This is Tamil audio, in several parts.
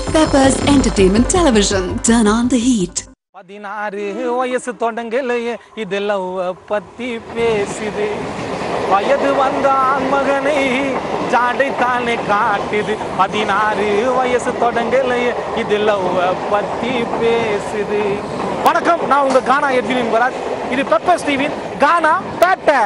Peppers Entertainment Television. Turn on the heat. பதினாறு வயசு தொடங்கலையே இதெல்லாம் பத்தி பேசுது வயது வந்த ஆண்மகனை ஜாடை தானே காட்டுது பதினாறு வயசு தொடங்கலையே இதெல்லாம் பத்தி பேசுது வணக்கம் நான் உங்க கானா எட்வினின் பராஜ் இது பெப்பர் ஸ்டீவின் கானா பேட்டை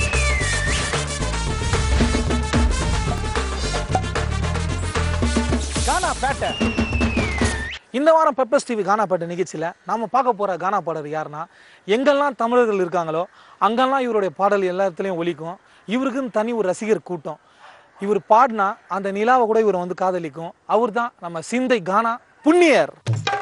கானா பேட்டை இந்த வாரம் பெப்பர்ஸ் டிவி கானா பாட்டு நிகழ்ச்சியில் நாம பார்க்க போகிற கானா பாடல் யாருன்னா எங்கெல்லாம் தமிழர்கள் இருக்காங்களோ அங்கெல்லாம் இவருடைய பாடல் எல்லா இடத்துலையும் ஒலிக்கும் இவருக்குன்னு தனி ஒரு ரசிகர் கூட்டம் இவர் பாடினா அந்த நிலாவை கூட இவர் வந்து காதலிக்கும் அவர் தான் நம்ம சிந்தை கானா புண்ணியர்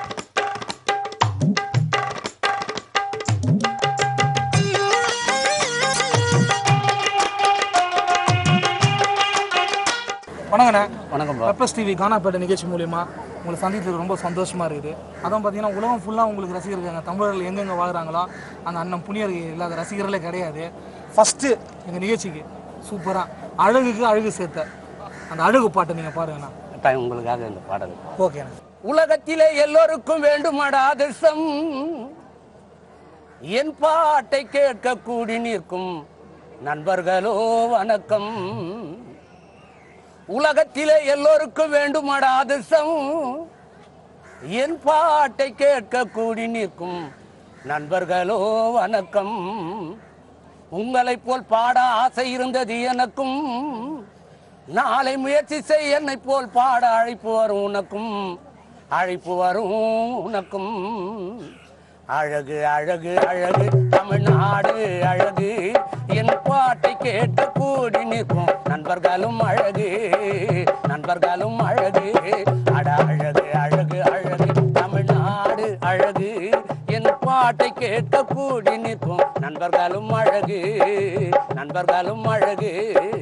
வணக்கண்ணே வணக்கம்ப்பா பெப்பர்ஸ் டிவி கானாப்பேட்டை நிகழ்ச்சி மூலியமா உங்களை சந்தித்தது ரொம்ப சந்தோஷமா இருக்குது அதான் பார்த்தீங்கன்னா உலகம் ஃபுல்லாக உங்களுக்கு ரசிகர் இருக்காங்க தமிழர்கள் எங்கெங்கே வாழ்கிறாங்களோ அந்த அண்ணன் புனியர் இல்லாத ரசிகர்களே கிடையாது ஃபஸ்ட்டு எங்கள் நிகழ்ச்சிக்கு சூப்பராக அழகுக்கு அழகு சேர்த்த அந்த அழகு பாட்டை நீங்கள் பாருங்கண்ணா டைம் உங்களுக்காக இந்த பாடல் ஓகேண்ணா உலகத்திலே எல்லோருக்கும் வேண்டுமாடா அதிர்ஷ்டம் என் பாட்டை கேட்க கூடி நிற்கும் நண்பர்களோ வணக்கம் உலகத்திலே எல்லோருக்கும் வேண்டுமாடா அதிர்ஷ்டம் என் பாட்டை கேட்க கூடி நிற்கும் நண்பர்களோ வணக்கம் உங்களைப் போல் பாட ஆசை இருந்தது எனக்கும் நாளை முயற்சி செய் என்னை போல் பாட அழைப்பு வரும் உனக்கும் அழைப்பு வரும் உனக்கும் அழகு அழகு அழகு தமிழ்நாடு அழகு என் பாட்டை கேட்டு கூடி நிற்கும் நண்பர்களும் அழகு நண்பர்களும் அழகு அட அழகு அழகு அழகு தமிழ்நாடு அழகு என் பாட்டை கேட்க கூடி நிற்கும் நண்பர்களும் அழகு நண்பர்களும் அழகு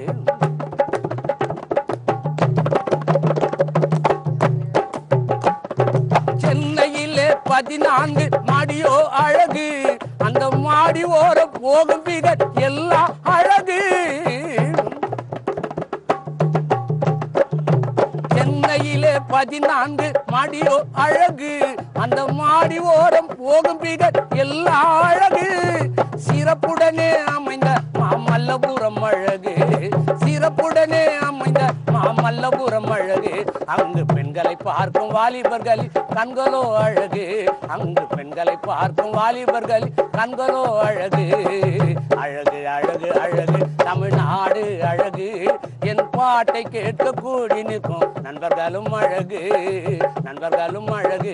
சென்னையிலே பதினான்கு மாடியோ அழகு அந்த மாடி ஓர போகும் பிகர் எல்லாம் அழகு சென்னையிலே பதினான்கு மாடியோ அழகு அந்த மாடி ஓரம் போகும் பிகர் எல்லாம் அழகு சிறப்புடனே அமைந்த மாமல்லபுரம் அழகு சிறப்புடனே அமைந்த மாமல்லபுரம் அழகு அங்கு பெண்களை பார்க்கும் வாலிபர்கள் கண்களோ அழகு அங்கு பெண்களை பார்க்கும் வாலிபர்கள் கண்களோ அழகு அழகு அழகு அழகு தமிழ்நாடு அழகு என் பாட்டை கேட்க கூடி நிற்கும் நண்பர்களும் அழகு நண்பர்களும் அழகு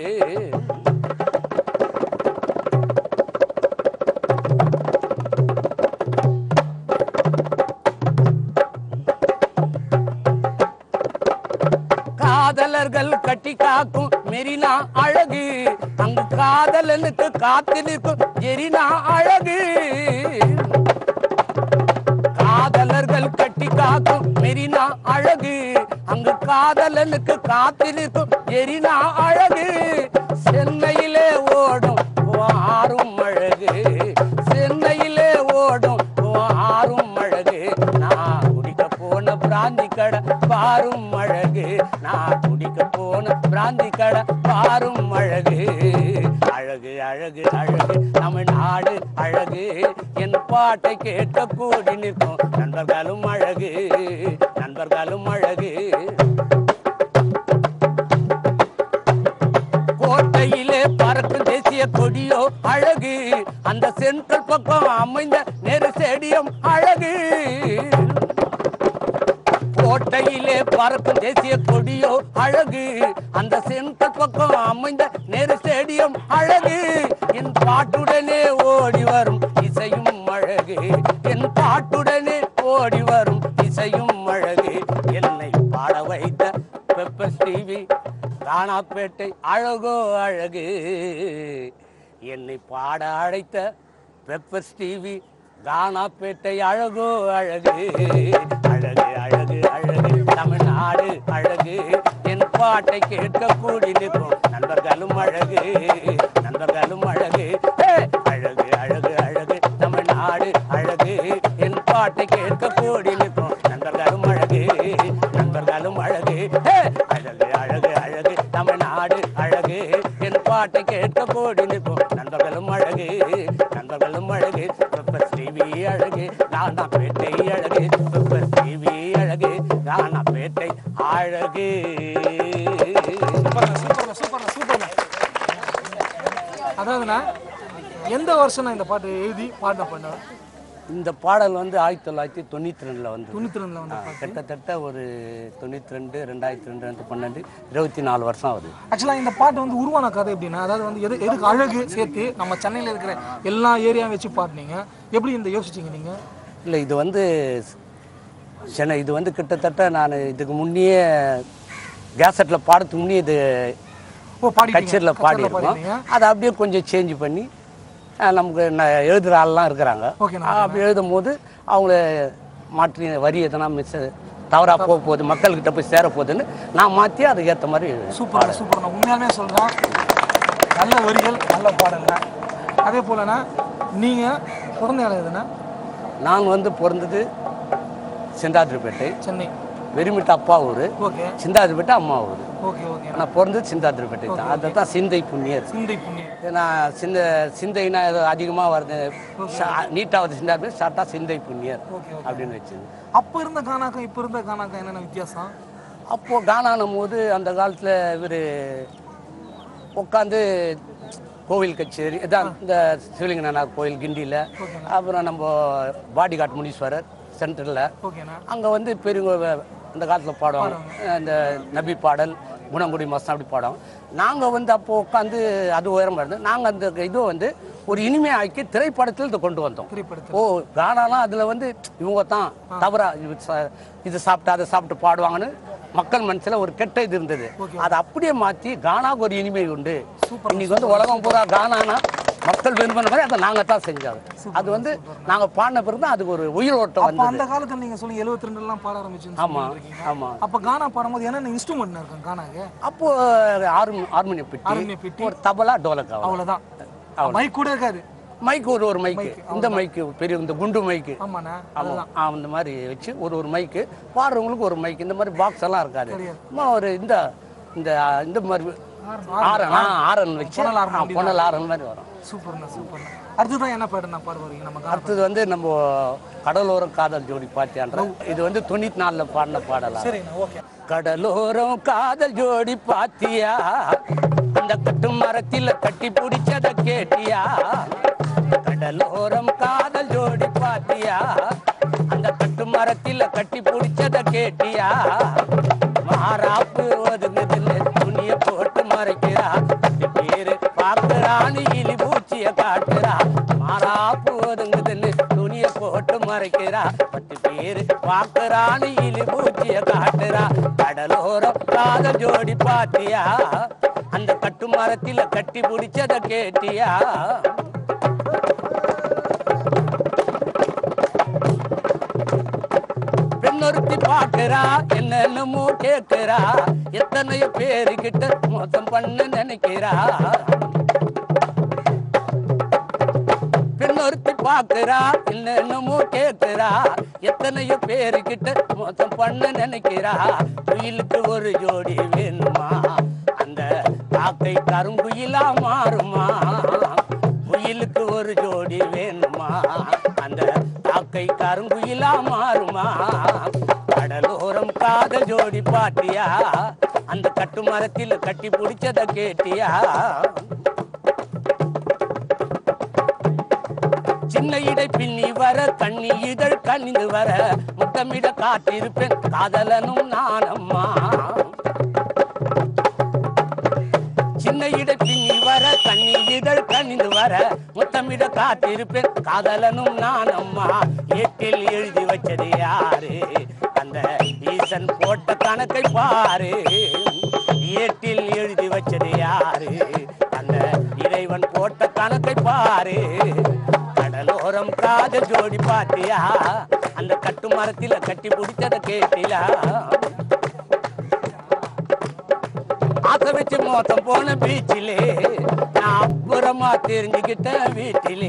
காதலர்கள் கட்டி காக்கும் மெரினா அழகு அங்கு காதலனுக்கு காத்து நிற்கும் எரினா அழகு காதலர்கள் கட்டி காக்கும் மெரினா அழகு அங்கு காதலனுக்கு காத்து நிற்கும் எரினா அழகு சென்னையிலே ஓடும் ஆறும் அழகு சென்னையிலே ஓடும் ஆறும் அழகு நான் குடிக்க போன பிராந்தி கடை பாரும் அழகு நான் குடிக்க போன பிராந்தி கடை பாரும் அழகு அழகு அழகு அழகு தமிழ்நாடு அழகு என் பாட்டை கேட்க கூடி நிற்கும் நண்பர்களும் அழகு நண்பர்களும் அழகு கோட்டையிலே பறக்கும் தேசிய கொடியோ அழகு அந்த சென்ட்ரல் பக்கம் அமைந்த நெரு ஸ்டேடியம் அழகு கோட்டையிலே பறக்கும் தேசிய கொடியோ அழகு அந்த சென்ட்ரல் பக்கம் அமைந்த நெரு ஸ்டேடியம் அழகு என் பாட்டுடனே ஓடி வரும் இசையும் அழகு என் பாட்டுடனே ஓடி வரும் இசையும் அழகு என்னை பாட வைத்த பெப்பர் டிவி காணாப்பேட்டை அழகோ அழகு என்னை பாட அழைத்த பெப்பர் டிவி காணாப்பேட்டை அழகோ அழகு அழகு அழகு அழகு தமிழ்நாடு அழகு என் பாட்டை கேட்க கூடி நிற்கும் நண்பர்களும் அழகு நண்பர்களும் அழகு ஹே! அழகு அழகு அழகு தமிழ்நாடு அழகு என் பாட்டை கேட்க கூடி நிற்கும் நண்பர்களும் அழகு நண்பர்களும் அழகு ஹே! அழகு அழகு அழகு தமிழ் பாட்டை கேட்க கோடி நிற்கும் நண்பர்களும் அழகு நண்பர்களும் அழகு பெப்பர் டிவி அழகு கானா பேட்டை அழகு பெப்பர் டிவி அழகு கானா பேட்டை அழகு சூப்பர்ண்ணா சூப்பர்ண்ணா சூப்பர்ண்ணா சூப்பர்ண்ணா அதாவதுண்ணா எந்த வருஷம் நான் இந்த பாட்டு எழுதி பாடின பண்ணேன் இந்த பாடல் வந்து ஆயிரத்தி தொள்ளாயிரத்தி தொண்ணூற்றி ரெண்டில் வந்து தொண்ணூத்தி ரெண்டுல வந்து கிட்டத்தட்ட ஒரு தொண்ணூற்றி ரெண்டு ரெண்டாயிரத்தி ரெண்டு ரெண்டு பன்னெண்டு இருபத்தி நாலு வருஷம் ஆகுது ஆக்சுவலாக இந்த பாட்டு வந்து உருவான கதை எப்படின்னா அதாவது வந்து எது எதுக்கு அழகு சேர்த்து நம்ம சென்னையில் இருக்கிற எல்லா ஏரியாவும் வச்சு பாடினீங்க எப்படி இந்த யோசிச்சீங்க நீங்கள் இல்லை இது வந்து சென்னை இது வந்து கிட்டத்தட்ட நான் இதுக்கு முன்னையே கேசட்டில் பாடத்துக்கு முன்னே இது ஓ பாடி கச்சேரியில் பாடியிருக்கோம் அதை அப்படியே கொஞ்சம் சேஞ்ச் பண்ணி அஹ், நமக்கு ந- எழுதுகிற ஆள்லாம் இருக்கிறாங்க ஓகேண்ணா அப்படி எழுதும் போது அவங்கள மாற்றி வரி எதனா மிஸ் தவறாக போக போகுது மக்கள்கிட்ட போய் சேர போகுதுன்னு நான் மாற்றி அதுக்கு ஏற்ற மாதிரி சூப்பர் சூப்பர் நான் உண்மையாலுமே சொல்கிறேன் நல்ல வரிகள் நல்ல பாடல்ங்க அதே போலண்ணா நீங்கள் பிறந்த இடம் எதுனா நான் வந்து பிறந்தது சிந்தாதிரிப்பேட்டை சென்னை வெறிமிட்டு அப்பா ஊர் ஓகே சிந்தாதிரிப்பேட்டை அம்மா ஊர் ஓகே ஓகே நான் பிறந்தது சிந்தாதிரிப்பேட்டை தான் அதை தான் சிந்தை புண்ணியர் சிந்தை புண்ணியம் நான் சிந்த சிந்தைனா ஏதோ அதிகமாக வருது நீட்டாக வருது சிந்தாதிரி ஷார்ட்டாக சிந்தை புண்ணியர் ஓகே ஓகே அப்படின்னு வச்சது அப்போ இருந்த கானாக்கும் இப்போ இருந்த கானாக்கும் என்னென்ன வித்தியாசம் அப்போது கானானும் போது அந்த காலத்தில் இவர் உட்காந்து கோவில் கச்சேரி இதான் இந்த சிவலிங்கநாதர் கோயில் கிண்டியில் அப்புறம் நம்ம பாடிகாட் முனீஸ்வரர் சென்டரில் ஓகேண்ணா அங்கே வந்து பெரியவங்க அந்த காலத்தில் பாடுவாங்க இந்த நபி பாடல் குணங்குடி மாதம் அப்படி பாடுவாங்க நாங்கள் வந்து அப்போ உட்காந்து அது உயரமாக இருந்தோம் நாங்கள் அந்த இதுவை வந்து ஒரு இனிமையாக்கி திரைப்படத்தில் இதை கொண்டு வந்தோம் திரைப்படத்தில் ஓ கானாலாம் அதில் வந்து இவங்க தான் தவறா இது சா- இது சாப்பிட்டு அதை சாப்பிட்டு பாடுவாங்கன்னு மக்கள் மனசுல ஒரு கெட்ட இது இருந்தது அதை அப்படியே மாற்றி கானாவுக்கு ஒரு இனிமை உண்டு இன்னைக்கு வந்து உலகம் பூரா கானானா மக்கள் விரும்பின மாதிரி அதை நாங்கள் தான் செஞ்சோம் அது வந்து நாங்கள் பாடின பிறகு தான் அதுக்கு ஒரு உயிரோட்டம் அப்போ வந்தது அந்த காலத்துல நீங்க சொல்லுங்க எழுபத்தி ரெண்டுலாம் பாட ஆரம்பிச்சுன்னு ஆமா சொல்லிட்டு இருக்கீங்க. ஆமா அப்ப கானா பாடும்போது என்னென்ன இன்ஸ்ட்ருமெண்ட் இருக்கும் கானாக்கு அப்போ ஹார்மோ ஹார்மோனியம் ஹார்மோனியம் பெட்டி பெட்டி. ஒரு தபலா டோலக் அவ்வளோ அவ்வளவுதான் மைக் கூட இருக்காது மைக் ஒரு ஒரு மைக்கு இந்த மைக்கு பெரிய இந்த குண்டு மைக்கு ஆமாண்ணா ஆமாம் ஆ, அந்த மாதிரி வச்சு ஒரு ஒரு மைக்கு பாடுறவங்களுக்கு ஒரு மைக் இந்த மாதிரி பாக்ஸ் எல்லாம் இருக்காது சும்மா ஒரு இந்த இந்த இந்த மாதிரி ஆரன் ஆ, ஆரன் வச்சு புனல் ஆரன் ஆ, புனல் ஆரன் மாதிரி வரும் சூப்பர்ண்ணா சூப்பர்ண்ணா அடுத்ததான் என்ன பாட்டு நான் பாட போறீங்க நம்ம கானா அடுத்தது வந்து நம்ம கடலோரம் காதல் ஜோடி பாத்தியான்ற இது வந்து தொண்ணூத்தி நாலுல பாடின பாடலாம் சரிண்ணா ஓகே கடலோரம் காதல் ஜோடி பாத்தியா அந்த கட்டு மரத்தில கட்டி பிடிச்சத கேட்டியா கடலோரம் காதல் ஜோடி பாத்தியா அந்த கட்டு மரத்தில கட்டி பிடிச்சத கேட்டியா மாறாப்பு ஒதுங்குதுன்னு துணிய போட்டு மறைக்கிறா பத்து பேரு பாக்குறான்னு இலி பூச்சிய காட்டுறா மாறாப்பு ஒதுங்குதுன்னு துணிய போட்டு மறைக்கிறா பத்து பேரு பாக்குறான்னு இலி பூச்சிய காட்டுறா கடலோரம் காதல் ஜோடி பாத்தியா அந்த கட்டு மரத்தில கட்டி பிடிச்சத கேட்டியா பெண்ணொருத்தி பாக்குறா என்னென்னமோ கேக்குறா எத்தனையோ பேருக்கிட்ட மோசம் பண்ண நினைக்கிறா பெண்ணொருத்தி பாக்குறா என்னென்னமோ கேக்குறா எத்தனையோ பேருக்கிட்ட மோசம் பண்ண நினைக்கிறா குயிலுக்கு ஒரு ஜோடி வேணுமா அந்த காக்கை கருங்குயிலா மாறுமா குயிலுக்கு ஒரு ஜோடி வேணுமா அந்த காக்கை கருங்குயிலா மாறுமா கடலோரம் காதல் ஜோடி பாட்டியா அந்த கட்டு மரத்தில் கட்டி பிடிச்சத கேட்டியா சின்ன இடை பின்னி வர கண்ணி இதழ் கண்ணிந்து வர முத்தமிட காத்திருப்பேன் காதலனும் நானம்மா சின்ன இடை பின்னி வர கண்ணி இதழ் கண்ணிந்து வர முத்தமிட காத்திருப்பேன் காதலனும் நானம்மா ஏட்டில் எழுதி வச்சது யாரு அந்த ஈசன் போட்ட கணக்கை பாரு ஏட்டில் எழுதி வச்சது யாரு அந்த இறைவன் போட்ட கணக்கை பாரு கடலோரம் காதல் ஜோடி பாத்தியா அந்த கட்டு மரத்தில கட்டி பிடிச்சத கேட்டிலா ஆசை வச்சு மோசம் போன பீச்சிலே நான் அப்புறமா தெரிஞ்சுக்கிட்ட வீட்டிலே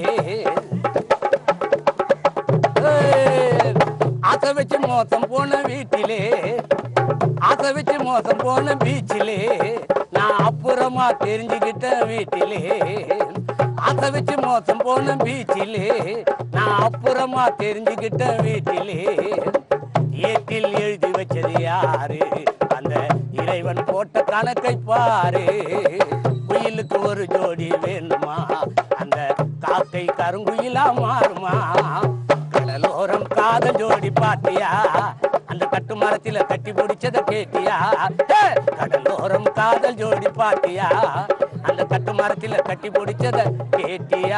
ஏய், ஆசை வச்சு மோசம் போன வீட்டிலே ஆசை வச்சு மோசம் போன பீச்சிலே நான் நான் அப்புறமா தெரிஞ்சுக்கிட்ட வீட்டிலே அதை வச்சு மோசம் போன பீச்சிலே நான் அப்புறமா தெரிஞ்சுக்கிட்ட வீட்டிலே ஏட்டில் எழுதி வச்சது யாரு அந்த இறைவன் போட்ட கணக்கை பாரு குயிலுக்கு ஒரு ஜோடி வேணுமா அந்த காக்கை கருங்குயிலா மாறுமா கடலோரம் காதல் ஜோடி பாத்தியா அந்த கட்டு மரத்தில கட்டி பிடிச்சத கேட்டியா ஹே! கடலோரம் காதல் ஜோடி பாத்தியா அந்த கட்டு மரத்தில கட்டி பிடிச்சத கேட்டியா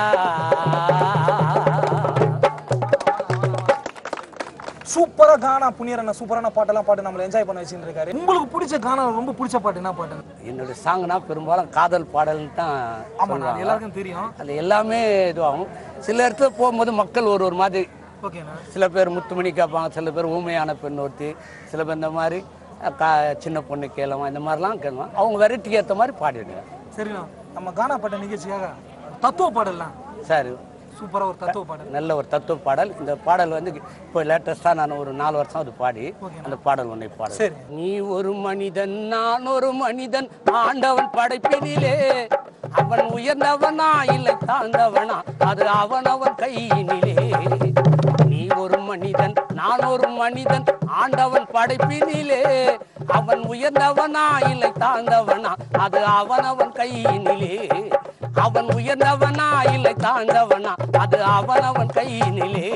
சூப்பரா கானா புனியரண்ண சூப்பரான பாட்டெல்லாம் பாட்டு நம்மள என்ஜாய் பண்ண வச்சுட்டு இருக்காரு உங்களுக்கு பிடிச்ச கானா ரொம்ப பிடிச்ச பாட்டு என்ன பாட்டு என்னோட சாங்னா பெரும்பாலும் காதல் பாடல்னு தான் ஆமா நான் சொல்லுவாங்க. எல்லாருக்கும் தெரியும் அது எல்லாமே இதுவாகும் சில இடத்துல போகும்போது மக்கள் ஒரு ஒரு மாதிரி ஓகேண்ணா சில பேர் முத்துமணி கேட்பாங்க சில பேர் ஊமையான பெண் ஒருத்தி சில பேர் இந்த மாதிரி அஹ், கா சின்ன பொண்ணு கேளவன் இந்த மாதிரிலாம் கேளுவாங்க அவங்க வெரைட்டிக்கு ஏற்ற மாதிரி பாடிடுவேன் சரிண்ணா நம்ம கானா பாட்ட நிகழ்ச்சியாக தத்துவ பாடல்லாம் சரி சூப்பரா ஒரு தத்துவ பாடல் நல்ல ஒரு தத்துவ பாடல் இந்த பாடல் வந்து இப்போ லேட்டஸ்டாக நான் ஒரு நாலு வருஷம் அது பாடி அந்த பாடல் ஒன்றை பாடல் சரி. நீ ஒரு மனிதன் நான் ஒரு மனிதன் ஆண்டவன் படைப்பினிலே அவன் உயர்ந்தவனா இல்லை தாழ்ந்தவனா அது அவனவன் கையினிலே நீ ஒரு மனிதன் நான் ஒரு மனிதன் ஆண்டவன் படைப்பினிலே அவன் உயர்ந்தவனா இல்லை தாழ்ந்தவனா அது அவனவன் கையினிலே அவன் உயர்ந்தவனா இல்லை தாழ்ந்தவனா அது அவனவன் கையினிலே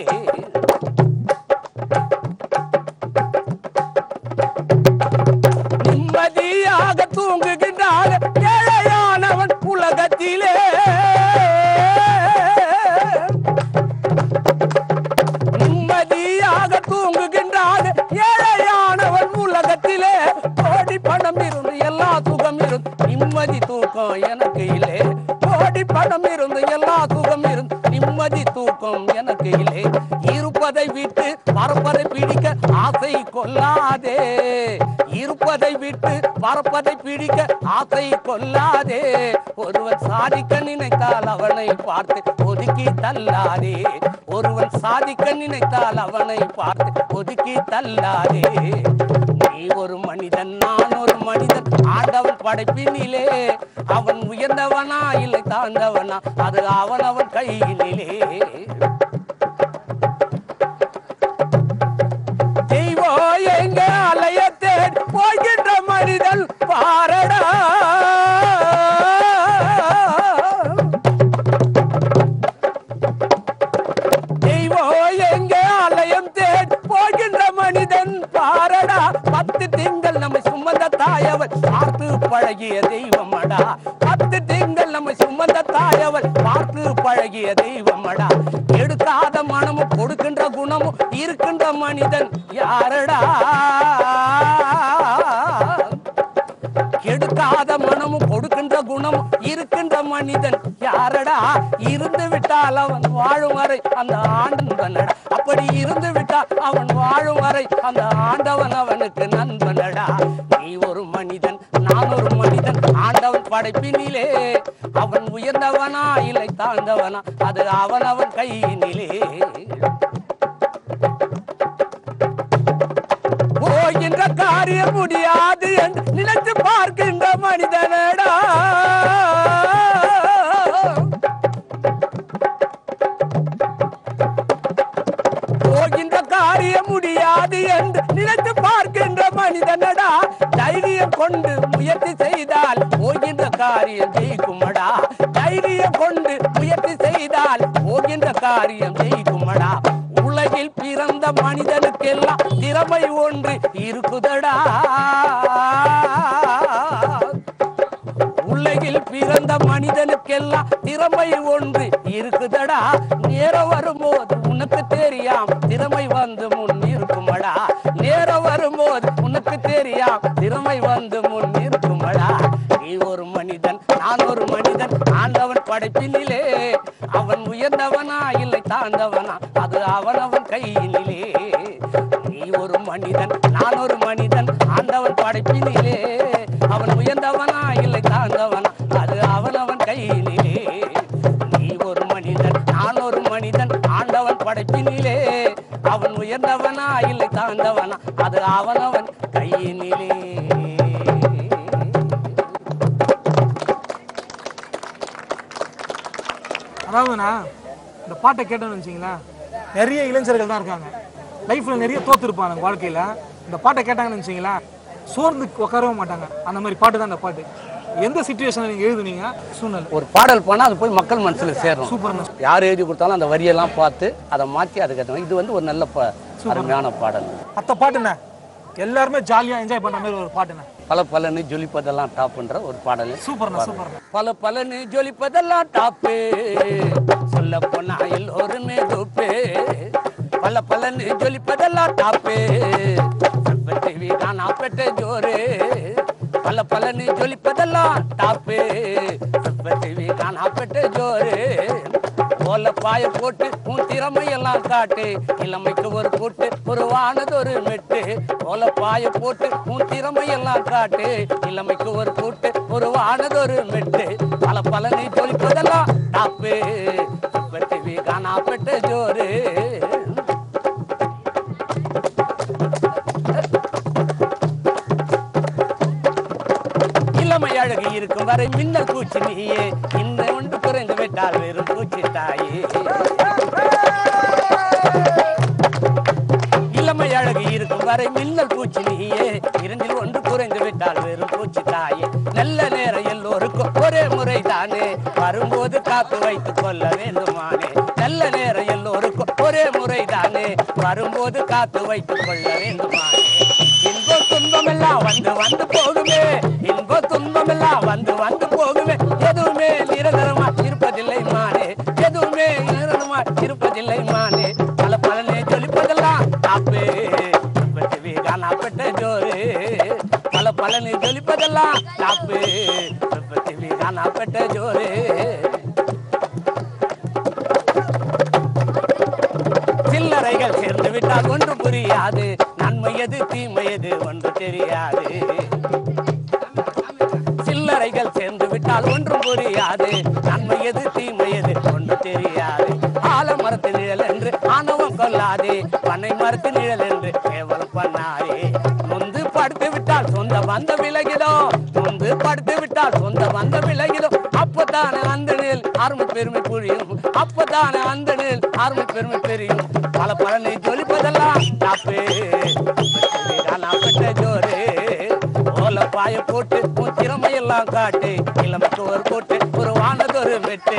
நிம்மதியாக தூங்குகின்றான் ஏழையானவன் உலகத்திலே நிம்மதியாக தூங்குகின்றான் ஏழையானவன் உலகத்திலே கோடி பணம் இருந்து எல்லா சுகம் இருந்து நிம்மதி தூக்கம் எனக்கு இல்லை கோடி பணம் இருந்து எல்லா சுகம் இருந்து நிம்மதி தூக்கம் எனக்கு இல்லை இருப்பதை விட்டு பறப்பதை பிடிக்க ஆசை கொள்ளாதே இருப்பதை விட்டு பறப்பதை பிடிக்க ஆசை கொள்ளாதே ஒருவன் சாதிக்க நினைத்தால் அவனை பார்த்து ஒதுக்கி தள்ளாதே ஒருவன் சாதிக்க நினைத்தால் அவனை பார்த்து ஒதுக்கி தள்ளாதே நீ ஒரு மனிதன் நான் ஒரு மனிதன் ஆண்டவன் படைப்பினிலே அவன் உயர்ந்தவனா இல்லை தாழ்ந்தவனா அது அவனவன் கையினிலே தெய்வம் எங்க அலையத்தேன் போகின்ற மனிதன் பாரடா தெய்வம் எங்க ஆலயம் தேடி போகின்ற மனிதன் பாரடா பத்து திங்கள் நம்மை சுமந்த தாயவர் பார்த்து பழகிய தெய்வமடா பத்து திங்கள் நம்மை சுமந்த தாயவர் பார்த்து பழகிய தெய்வமடா எடுக்காத மனமும் கொடுக்கின்ற குணமும் இருக்கின்ற மனிதன் யாரடா கெடுக்காத மனமும் கொடுக்கின்ற குணமும் இருக்கின்ற மனிதன் யாரடா இருந்து விட்டால் அவன் வாழும் வரை அந்த ஆண்டவனடா அப்படி இருந்து விட்டால் அவன் வாழும் வரை அந்த ஆண்டவன் அவனுக்கு நண்பனடா நீ ஒரு மனிதன் நான் ஒரு மனிதன் ஆண்டவன் படைப்பினிலே அவன் உயர்ந்தவனா இல்லை தாழ்ந்தவனா அது அவனவன் கையினிலே போகின்ற காரியம் முடியாது என்று நினைத்து பார்க்கின்ற மனிதனடா போகின்ற காரியம் முடியாது என்று நினைத்து பார்க்கின்ற மனிதனடா தைரியம் கொண்டு முயற்சி செய்தால் போகின்ற காரியம் ஜெயிக்குமடா தைரியம் கொண்டு முயற்சி செய்தால் போகின்ற காரியம் ஜெயிக்குமடா உலகில் பிறந்த மனிதனுக்கெல்லாம் திறமை ஒன்று இருக்குதடா உலகில் பிறந்த மனிதனுக்கெல்லாம் திறமை ஒன்று இருக்குதடா நேரம் வரும்போது உனக்கு தெரியாம் திறமை வந்து முன் இருக்குமடா நேரம் வரும்போது உனக்கு தெரியாம் திறமை வந்து முன் இருக்குமடா நீ ஒரு மனிதன் நான் ஒரு மனிதன் ஆண்டவன் படைப்பினிலே அவன் உயர்ந்தவனா இல்லை தாழ்ந்தவனா அது அவனவன் கையினிலே நீ ஒரு மனிதன் நான் ஒரு மனிதன் ஆண்டவன் படைப்பினிலே அவன் உயர்ந்தவனா இல்லை தாழ்ந்தவனா அது அவனவன் கையினிலே நீ ஒரு மனிதன் நான் ஒரு மனிதன் ஆண்டவன் படைப்பினிலே அவன் உயர்ந்தவனா இல்லை தாழ்ந்தவனா அது அவனவன் கையினிலே அதாவதுண்ணா இந்த பாட்டை கேட்டோம்னு வச்சிங்களேன் நிறைய இளைஞர்கள் தான் இருக்காங்க லைஃப்பில் நிறைய தோத்துருப்பாங்க வாழ்க்கையில் இந்த பாட்டை கேட்டாங்கன்னு வச்சிங்களேன் சோர்ந்து உட்காரவே மாட்டாங்க அந்த மாதிரி பாட்டு தான் இந்த பாட்டு எந்த சுச்சுவேஷனில் நீங்கள் எழுதுனீங்க சூழ்நிலை ஒரு பாடல் பண்ணா அது போய் மக்கள் மனசுல சேரும் சூப்பர்ண்ணா யார் எழுதி கொடுத்தாலும் அந்த வரியெல்லாம் பார்த்து அதை மாற்றி அதுக்கு ஏத்த மாதிரி இது வந்து ஒரு நல்ல ப- அருமையான பாடல் மற்ற பாட்டுண்ணே எல்லாருமே ஜாலியாக என்ஜாய் பண்ணுற மாதிரி ஒரு பாட்டுண்ணே பல பலன்னு ஜொலிப்பதெல்லாம் டாப்ன்ற ஒரு பாடல் சூப்பர்ண்ணா சூப்பர்ண்ணா பல பலன்னு ஜொலிப்பதெல்லாம் டாப்பு சொல்ல போனா எல்லோருமே டூப்பு பல பலன்னு ஜொலிப்பதெல்லாம் டாப்பு டிவி காணா பெட்ட ஜோரு பல பலன்னு ஜொலிப்பதெல்லாம் டாப்பு டிவி காணா பெட்ட ஜோரு ஓல பாய போட்டு உன் திறமையெல்லாம் காட்டு இளமைக்கு ஒரு கூட்டு ஒரு வானது ஒரு மெட்டு ஓல பாய போட்டு உன் திறமையெல்லாம் காட்டு இளமைக்கு ஒரு கூட்டு ஒரு வானது ஒரு மெட்டு பல பல நீ ஜொலிப்பதெல்லாம் டாப்பு டிவி காணா பெட்ட ஜோரு இளமை அழகு இருக்கும் வரை மின்னல் பூச்சி நீயே இந்த ஒன்று குறைந்து விட்டால் வெறும் பூச்சி தாயே இளமை அழகு இருக்கும் வரை மின்னல் பூச்சி நீயே இரண்டில் ஒன்று குறைந்து விட்டால் வெறும் பூச்சி தாயே நல்ல நேரம் எல்லோருக்கும் ஒரே முறை தானே வரும்போது காத்து வைத்துக் கொள்ள வேண்டுமானே நல்ல நேரம் எல்லோருக்கும் ஒரே முறை தானே வரும்போது காத்து வைத்துக் கொள்ள வேண்டுமானே இன்ப துன்பம் எல்லாம் வந்து வந்து போகுமே இன்ப துன்பம் எல்லாம் வந்து வந்து போகுமே எதுவுமே நிரந்தரமா இருப்பதில்லை மானே எதுவுமே நிரந்தரமா இருப்பதில்லை மானே பல பலனே ஜொலிப்பதெல்லாம் தாப்பே பற்றி காணப்பட்ட ஜோரு பல பலனே ஜொலிப்பதெல்லாம் தாப்பு பற்றி காணப்பட்ட ஜோரு சில்லறைகள் சேர்ந்து விட்டால் ஒன்று புரியாது நன்மை எது தீமை எது ஒன்று தெரியாது சில்லறைகள் சேர்ந்து விட்டால் ஒன்றும் புரியாது நன்மை எது தீமை எது ஒன்று தெரியாது ஆலமரத்து நிழல் என்று ஆணவம் கொள்ளாதே பண்ணை மரத்து நிழல் என்று கேவலம் பண்ணாதே நொந்து படுத்து விட்டால் சொந்த பந்த விலகிதோ நொந்து படுத்து விட்டால் சொந்த பந்த விலகிதோ அப்பதானே அந்த நிழல் அருமை பெருமை புரியும் அப்பதானே அந்த நிழல் அருமை பெருமை தெரியும் பல பலனை ஜொலிப்பதெல்லாம் தப்பு நான் பெற்ற ஜோரு ஓல பாய போட்டு உன் திறமையெல்லாம் காட்டு இளமைக்கு ஒரு போட்டு ஒரு வானதொரு வெட்டு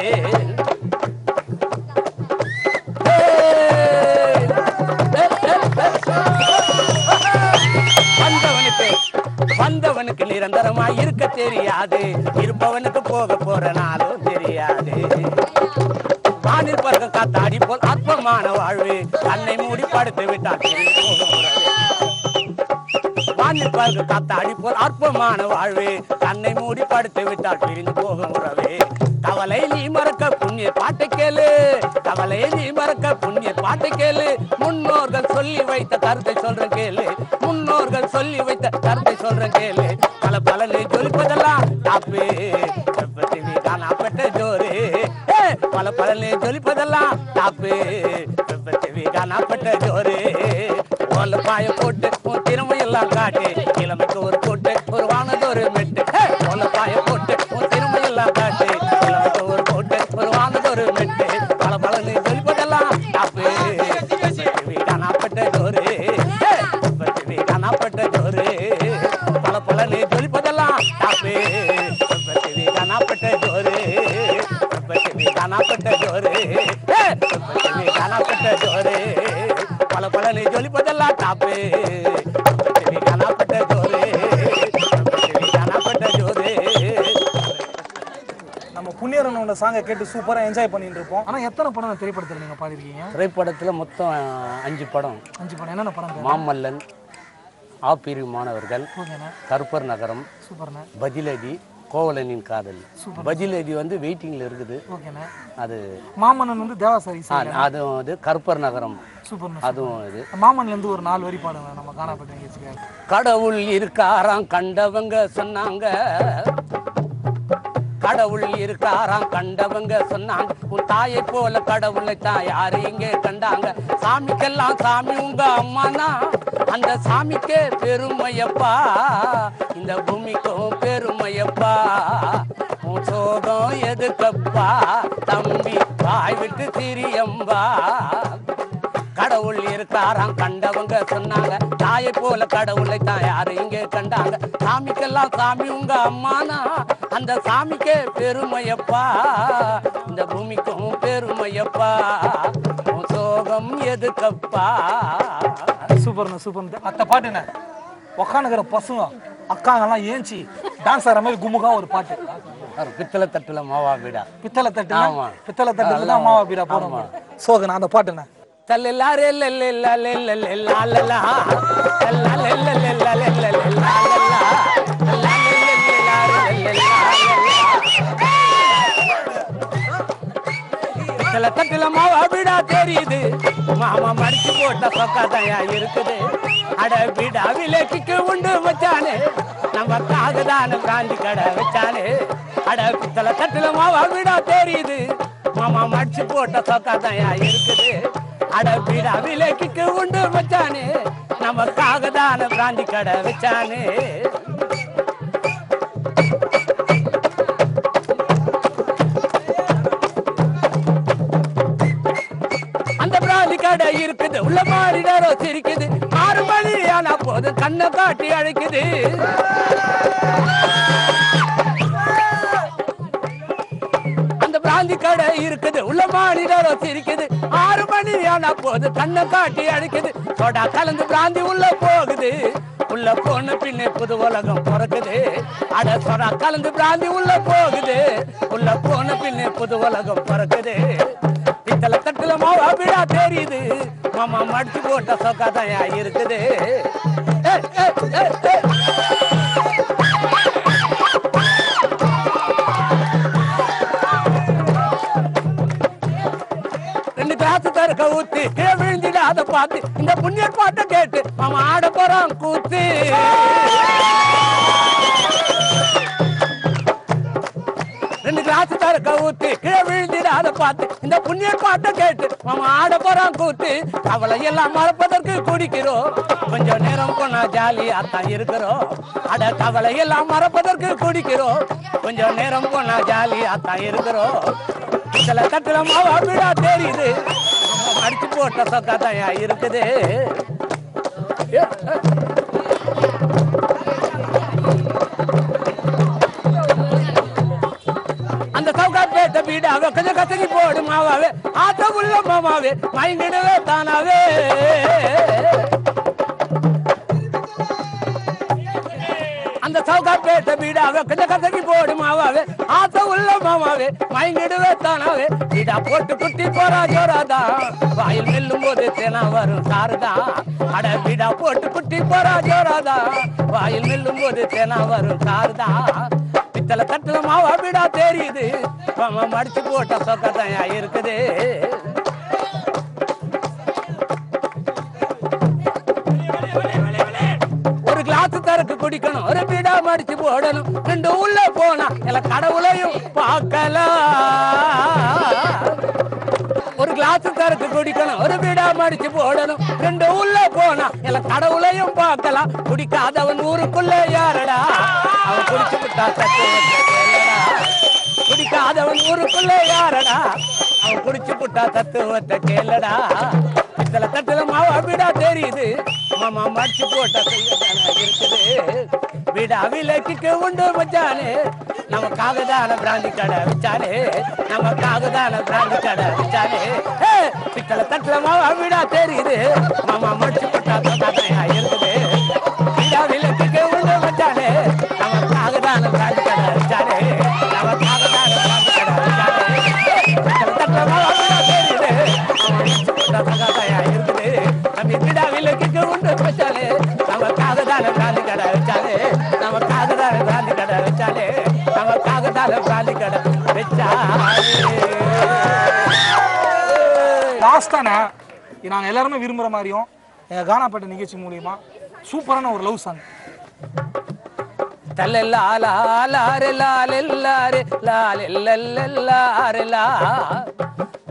வந்தவனுக்கு வந்தவனுக்கு நிரந்தரமா இருக்க தெரியாது இருப்பவனுக்கு போக போற நாளும் தெரியாது வானில் பறக்க காத்தாடி போல் அற்பமான வாழ்வு கண்ணை மூடி படுத்து விட்டால் பிரிந்து போகும் உறவு. வானில் பறக்க காத்தாடி போல் அற்பமான வாழ்வு கண்ணை மூடி படுத்து விட்டால் பிரிந்து போகும் உறவே கவலை நீ மறக்க புண்ணிய பாட்டை கேளு கவலை நீ மறக்க புண்ணிய பாட்டை கேளு முன்னோர்கள் சொல்லி வைத்த கருத்தை சொல்றேன் கேளு முன்னோர்கள் சொல்லி வைத்த கருத்தை சொல்றேன் கேளு பல பலனை ஜொலிப்பதெல்லாம் தாப்பு செப்பத்திவி காணாப்பட்ட ஜோரு ஏ, பல பலனை ஜொலிப்பதெல்லாம் தாப்பு செப்பத்திவி காணாப்பட்ட ஜோரு ஓல பாய போட்டு உன் திறமையெல்லாம் காட்டு இளமைக்கு ஒரு போட்டு ஒரு வானதொரு மெட்டு ஏ, ஓல பாய போட்டு உன் திறமையெல்லாம் காட்டு இளமைக்கு ஒரு போட்டு ஒரு வானதொரு மெட்டு பல பலனை ஜொலிப்பதெல்லாம் தாப்பு செப்பத்திவி காணாப்பட்ட ஜோரு ஏ, செப்பத்திவி காணாப்பட்ட ஜோரு பல பலனை ஜொலிப்பதெல்லாம் தாப்பு செப்பத்திவி காணாப்பட்ட ஜோரு செப்பத்திவி காணாப்பட்ட ஜோரு ஏ, செப்பத்திவி காணாப்பட்ட ஜோரு பல பலனை ஜொலிப்பதெல்லாம் தாப்பு செப்பத்திவி காணாப்பட்ட ஜோரு செப்பத்திவி காணாப்பட்ட ஜோரு நம்ம புண்ணியரனோட சாங்கை கேட்டு சூப்பராக என்ஜாய் பண்ணிட்டு இருப்போம் ஆனால் எத்தனை படம் திரைப்படத்தில் நீங்கள் பாடிருக்கீங்க திரைப்படத்தில் மொத்தம் அஞ்சு படம் அஞ்சு படம் என்னென்ன படம் மாமல்லன் ஆப்பிரிவு மாணவர்கள் ஓகேண்ணே கருப்பர் நகரம் சூப்பர்ண்ணே பதிலடி கோவலனின் காதல் பதிலடி வந்து வெயிட்டிங்ல இருக்குது ஓகேண்ணே அது மாமன்னன் வந்து தேவாசாரி ஆ, அதுவும் இது கருப்பர் நகரம் சூப்பர்ண்ணே அதுவும் இது மாமன்லேருந்து ஒரு நாலு வரி பாடுங்க நம்ம காணப்பட்ட நிகழ்ச்சிக்காக கடவுள் இருக்காராம் கண்டவங்க சொன்னாங்க கடவுள் இருக்காராம் கண்டவங்க சொன்னாங்க உன் தாயை போல கடவுளை தான் யாரு இங்கே கண்டாங்க சாமிக்கெல்லாம் சாமி உங்க அம்மானா அந்த சாமிக்கே பெருமையப்பா இந்த பூமிக்கும் பெருமையப்பா உன் சோகம் எதுக்கப்பா தம்பி வாய் விட்டு சிரியம்பா கடவுள் இருக்காராம் கண்டவங்க சொன்னாங்க தாயை போல கடவுளை தான் யாரு இங்கே கண்டாங்க சாமிக்கெல்லாம் சாமி உங்க அம்மானா அந்த சாமிக்கே பெருமையப்பா இந்த பூமிக்கும் பெருமையப்பா உன் சோகம் எதுக்கப்பா சூப்பர்ண்ணா சூப்பர் அத்த பாட்டுண்ணே உக்காந்துக்கிற பசங்க அக்காங்கெல்லாம் ஏஞ்சி டான்ஸ் ஆடுற மாதிரி குமுகா ஒரு பாட்டு ஒரு பித்தளை தட்டுல மாவா வீடா பித்தளை தட்டு ஆமா. பித்தளை தட்டுல தான் மாவா பீடா போறோம் சோகண்ணா அந்த பாட்டுண்ணே தல்லெல்லாரே லெல்லெல்லா லெல்லெல்லா லல்லா. லல்லா லெல்லெல்லா லெல்லெல்லா லல்லா. லல்லா லெல்லெல்லா லெல்லெல்லா லல்லா. சில தட்டுல மாவா வீடா தெரியுது மாமா மடிச்சு போட்ட சொக்காதையா இருக்குது அட வீடா விலைக்கு உண்டு வச்சானே நம்ம காகதான காந்தி கடை வச்சானே அட பித்தளை தட்டுல மாவா வீடா தெரியுது மாமா மடிச்சு போட்ட சொக்காதையா இருக்குது அட வீடா விலைக்கு உண்டு வச்சானே நம்ம காகதான பிராந்தி கடை வச்சானே அந்த பிராந்தி கடை இருக்குது உள்ள மாறி நேரம் சிரிக்குது ஆறு மணி ஆனா போதும் கண்ணை காட்டி அழைக்குது அந்த பிராந்தி கடை இருக்குது உள்ள மாறி நேரம் சிரிக்குது ஆறு மணி ஆனா போதும் கண்ணை காட்டி அழைக்குது சோடா கலந்து பிராந்தி உள்ள போகுது உள்ள போன பின்னே புது உலகம் பிறக்குது அட சொடா கலந்து பிராந்தி உள்ள போகுது உள்ள போன பின்னே புது உலகம் பிறக்குது பித்தளை தட்டுல மாவா விடா தெரியுது மாமா மடிச்சு போட்ட சொக்காதையா இருக்குது ஏய், ஏய், ஏய், ஏய். ரெண்டு கிளாஸ் தருக்க ஊத்தி கீழே விழுந்திடாத பார்த்து இந்த புண்ணியர் பாட்டை கேட்டு மாமா ஆட போறான் கூத்து ரெண்டு கிளாஸ் தரக்க ஊத்தி கீழே விழுந்திடாத பார்த்து இந்த புண்ணியர் பாட்டை கேட்டு மாமா ஆட போறான் கூத்து அவளை எல்லாம் மறப்பதற்கு குடிக்கிறோம் கொஞ்சம் நேரம் போனா ஜாலியா தான் இருக்கிறோம் அட கவலை எல்லாம் மறப்பதற்கு குடிக்கிறோம் கொஞ்சம் நேரம் போனா ஜாலியா தான் இருக்கிறோம் சில தட்டுல மாவா விடா தெரியுது மாமா அடிச்சு போட்ட சொக்காதையா இருக்குது ஏ, ஏ. அந்த சவுகாப்பேட்ட வீடாக கொஞ்சம் கசகி போடு மாவாவே ஆத்த உள்ள மாமாவே மயங்கிடவே தானாவே அந்த சவுகாப்பேட்ட வீடாக கொஞ்சம் கசகி போடு மாவாவே ஆத்த உள்ள மாமாவே மயங்கிடவே தானாவே வீடா போட்டு குட்டி போறா ஜோராதா வாயில் மெல்லும் போது தேனா வரும் சாருதா அட வீடா போட்டு குட்டி போறா ஜோராதா வாயில் மெல்லும் போது தேனா வரும் சாருதா பித்தளை தட்டுல மாவா வீடா தெரியுது மாமா மடிச்சு போட்ட சொக்கத்தையா இருக்குது ஒரு கிளாஸ் தரக்கு குடிக்கணும் ஒரு பீடா மடிச்சு போடணும் ரெண்டு உள்ள போனா இல்ல கடவுளையும் பார்க்கலாம் ஒரு கிளாஸ் தரக்கு குடிக்கணும் ஒரு பீடா மடிச்சு போடணும் ரெண்டு உள்ள போனா இல்ல கடவுளையும் பார்க்கலாம் குடிக்காதவன் ஊருக்குள்ள யாரடா அவன் குடிச்சு விட்டா சத்து குடிக்காதவன் ஊருக்குள்ள யாரடா அவன் குடிச்சு புட்டா தத்துவத்தை கேளடா பித்தளை தட்டுல மாவா வீடா தெரியுது மாமா மடிச்சு போட்ட கையதானா இருக்குது வீடா விலைக்கு உண்டு வச்சானே நமக்காக தான பிராந்தி கடை வச்சானே நமக்காக தான பிராந்தி கடை வச்சானே ஏ, பித்தளை தட்டுல மாவா வீடா தெரியுது மாமா மடிச்சு போட்டா கையா இருக்குது வீடா விலைக்கு உண்டு வச்சானே நமக்காக தான பிராந்தி கடை வச்சானே நமக்காக தான பிராந்தி கடை வச்சானே பித்தளை தட்டுல மாவா வீடா தெரியுது சகாதாயா இருக்குது நம்ம விடா விலக்கிக்கு உண்டு வச்சாலே நமக்காக தானே பிராந்தி கடை வச்சாலே நமக்காக தானே பிராந்தி கடை வச்சாலே நமக்காக தானே பிராந்தி கடை வச்சாலே லாஸ்டான நாங்கள் எல்லாருமே விரும்புகிற மாதிரியும் எங்கள் கானாப்பட்ட நிகழ்ச்சி மூலியமா சூப்பரான ஒரு லவ் சாங்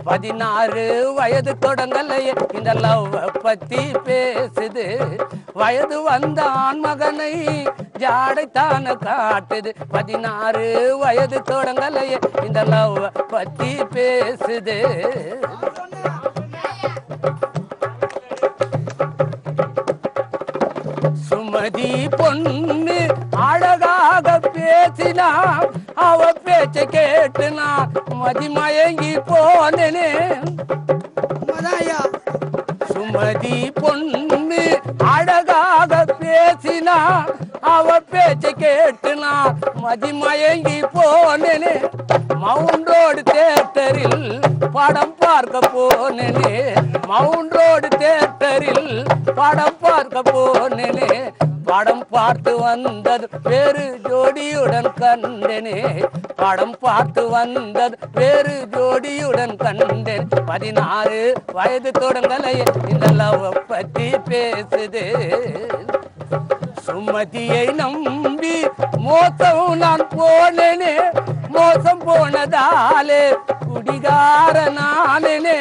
பதினாறு வயது தொடங்கலையே இந்த லவ் பத்தி பேசுது வயது வந்த ஆண் மகனை ஜாடைத்தான காட்டுது பதினாறு வயது தொடங்கலையே இந்த லவ் பத்தி பேசுது சுமதி பொண்ணு அழகாக பேசினா அவ பேச்ச கேட்டு நான் மதிமயங்கி போனேனே சுமதி பொண்ணு அழகாக பேசினா அவ பேச்ச கேட்டு நான் மதிமயங்கி போனேனே மவுண்ட் ரோடு தேட்டரில் படம் பார்க்க போனேனே மவுண்ட் ரோடு தேட்டரில் படம் பார்க்க போனேனே படம் பார்த்து வந்தது வேறு ஜோடியுடன் கண்டனே படம் பார்த்து வந்தது வேறு ஜோடியுடன் கண்டேன் பதினாறு வயது தொடங்கலையே இந்த லவ் பத்தி பேசுது சுமதியை நம்பி மோசம் நான் போனேனே மோசம் போனதாலே குடிகார நானே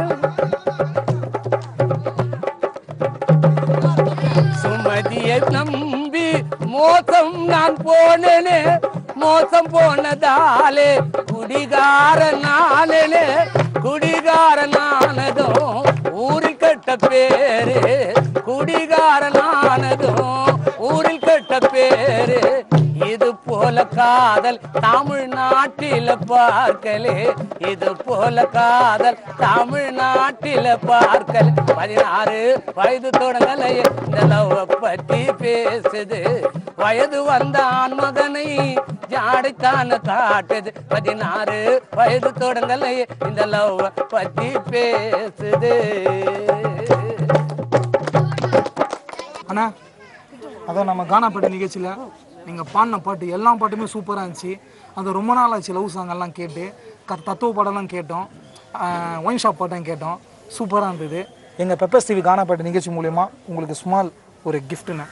சுமதியை நம்பி மோசம் நான் போனேனே மோசம் போனதாலே குடிகார நானே குடிகார நானதும் ஊரில் கெட்ட பேரு குடிகார நானதும் ஊரில் கெட்ட பேரு இது போல காதல் தமிழ்நாட்டில பார்க்கலே இது போல காதல் தமிழ்நாட்டில பார்க்கல பதினாறு வயது தொடங்கலையே இந்த லவ் பத்தி பேசுது வயது வந்த ஆண் மகனை ஜாடைத்தான காட்டுது பதினாறு வயது தொடங்கலையே இந்த லவ் பத்தி பேசுது அண்ணா அதான் நம்ம கானா பாட்டு நிகழ்ச்சியில் நீங்கள் பாடின பாட்டு எல்லா பாட்டுமே சூப்பராக இருந்துச்சு அது ரொம்ப நாள் ஆச்சு லவ் சாங் எல்லாம் கேட்டு க தத்துவ பாடலாம் கேட்டோம் ஒயின் ஷாப் பாட்டம் கேட்டோம் சூப்பராக இருந்தது எங்கள் பெப்பர்ஸ் டிவி கானா பாட்டு நிகழ்ச்சி மூலயமா உங்களுக்கு ஸ்மால் ஒரு கிஃப்ட்டுண்ணே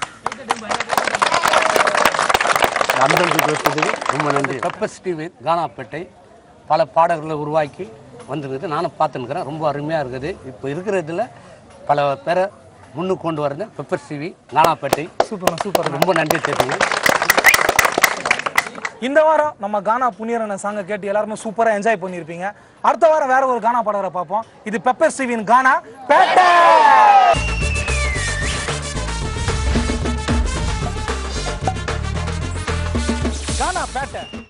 அந்தம் பேசுறது ரொம்ப நன்றி பெப்பர்ஸ் டிவி கானாப்பேட்டை பல பாடல்களை உருவாக்கி வந்திருக்குது நானும் பார்த்துருக்கிறேன் ரொம்ப அருமையாக இருக்குது இப்போ இருக்கிறதுல பல பேரை முன்னுக்கு கொண்டு வரது Peppers TV Gaanapettai super super ரொம்ப நன்றி தெரியுங்க இந்த வாரம் நம்ம கானா புண்ணியரன சாங்கை கேட்டு எல்லாருமே சூப்பராக என்ஜாய் பண்ணியிருப்பீங்க அடுத்த வாரம் வேற ஒரு கானா பாடகரை பார்ப்போம் இது பெப்பர் சிவின் கானா பேட்டை கானா பேட்டை